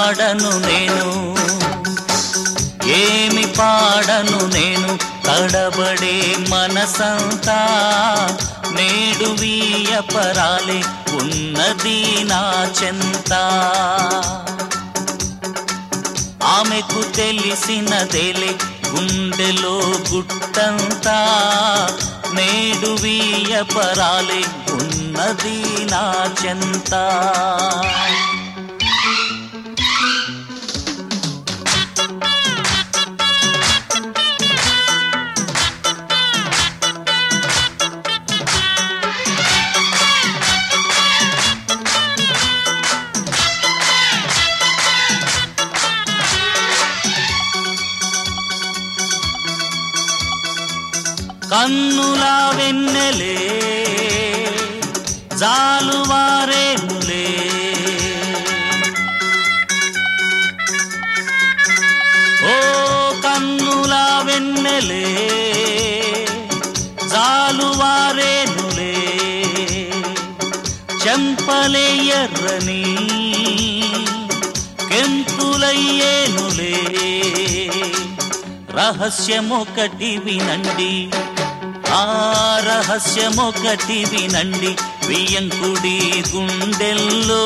పాడను నేను ఏమి పాడను నేను తడబడే మనసంతా నేడు వీయపరాలే ఉన్నది నా చెంత ఆమెకు తెలిసినదేలే గుండెలో గుట్టంతా నేడు వీయపరాలే ఉన్నది నా చెంత కన్నుల వెన్నెలే జాలువారేములే ఓ కన్నుల వెన్నెలే జాలువారేనులే చెంపలే ఎర్రని కెంపులయ్యేనులే రహస్యమొకటి వినండి ఆ రహస్యమొకటి వినండి వియంకుడి గుండెల్లో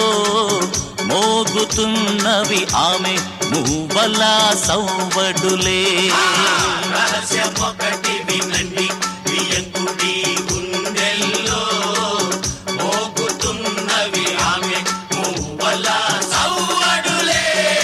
మోగుతున్నవి ఆమె మూవల సౌవడులే రహస్యమొకటి వినండి వియంకుడి గుండెల్లో మోగుతున్నవి ఆమె మూవల సవ్వడులే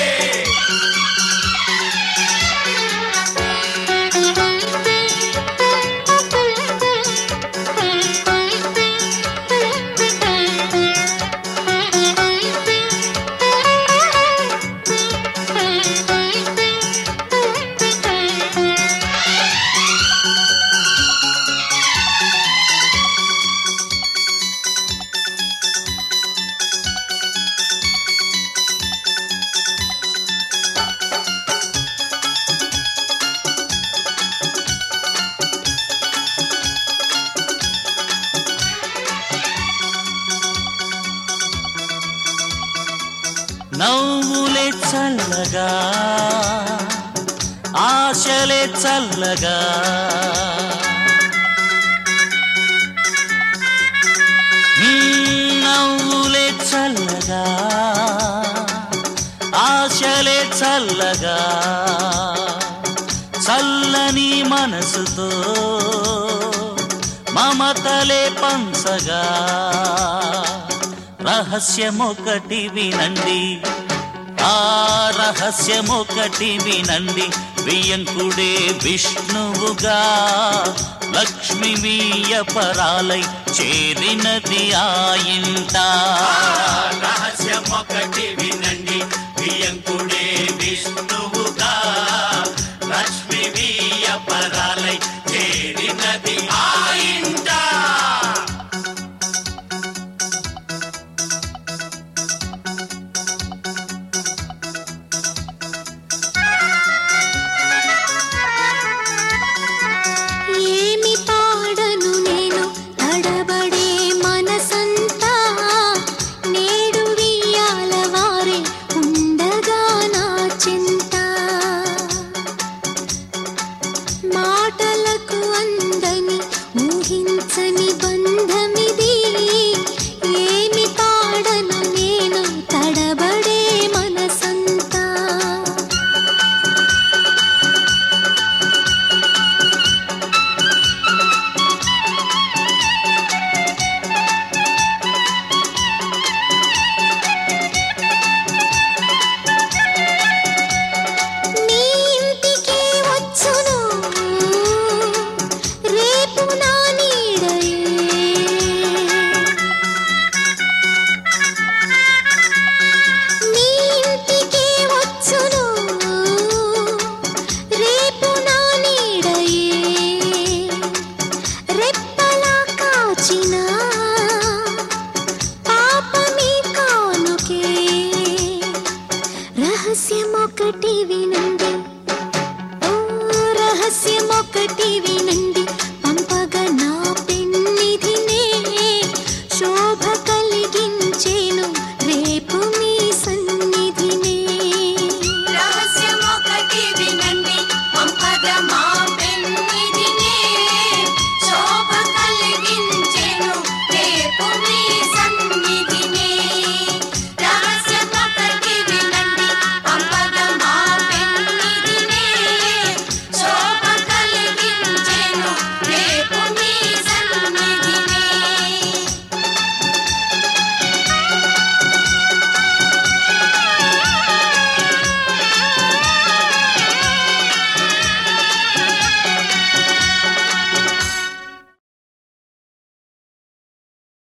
నవ్వులే చల్లగా ఆశలే చల్లగా మ్మ్, నవ్వులే చల్లగా ఆశలే చల్లగా చల్లని మనసుతో మమతలే పంచగా రహస్యమొకటి వినండి ఆ రహస్యమొకటి వినండి వియంకుడే విష్ణువుగా లక్ష్మి వీయపరాలై చేరినది ఆ ఇంట రహస్యమొకటి వినండి వియంకుడే విష్ణువుగా లక్ష్మి వీయ పరాలై చేరినది ఆ ఇంట ఏమి పాడను నేను తడబడే మనసంతా నేడు వియ్యాల వారే ఉండగా నా చింత మాటలకు అందని ఊహించని బంధమిది ఏమి పాడను నేను తడబడే మనసంతా నీ ఇంటికి వచ్చును రేపు నా నీడయే నీ ఇంటికి వచ్చును రేపు నా నీడయే రెప్పలా కాచిన పాపమి కానుకే రహస్యమొకటి వినండి ఓ రహస్యమొకటి వినండి